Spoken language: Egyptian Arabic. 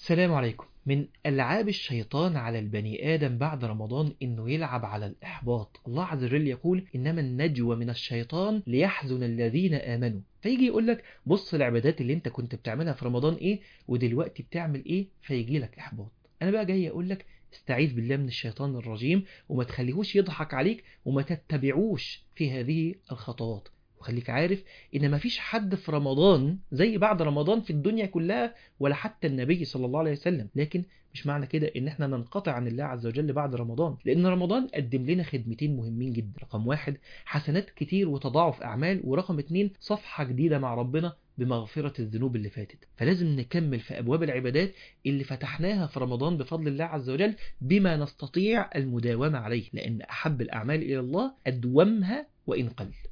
السلام عليكم من ألعاب الشيطان على البني آدم بعد رمضان إنه يلعب على الإحباط الله عز وجل يقول إنما النجوى من الشيطان ليحزن الذين آمنوا فيجي يقول لك بص العبادات اللي انت كنت بتعملها في رمضان ايه ودلوقتي بتعمل ايه فيجي لك إحباط أنا بقى جاي أقول لك استعيذ بالله من الشيطان الرجيم وما تخليهوش يضحك عليك وما تتبعوش في هذه الخطوات وخليك عارف ان مفيش حد في رمضان زي بعد رمضان في الدنيا كلها ولا حتى النبي صلى الله عليه وسلم لكن مش معنى كده ان احنا ننقطع عن الله عز وجل بعد رمضان لان رمضان قدم لنا خدمتين مهمين جدا رقم واحد حسنات كتير وتضاعف اعمال ورقم اتنين صفحة جديدة مع ربنا بمغفرة الذنوب اللي فاتت فلازم نكمل في أبواب العبادات اللي فتحناها في رمضان بفضل الله عز وجل بما نستطيع المداومة عليه لأن أحب الأعمال إلى الله أدومها وإن قل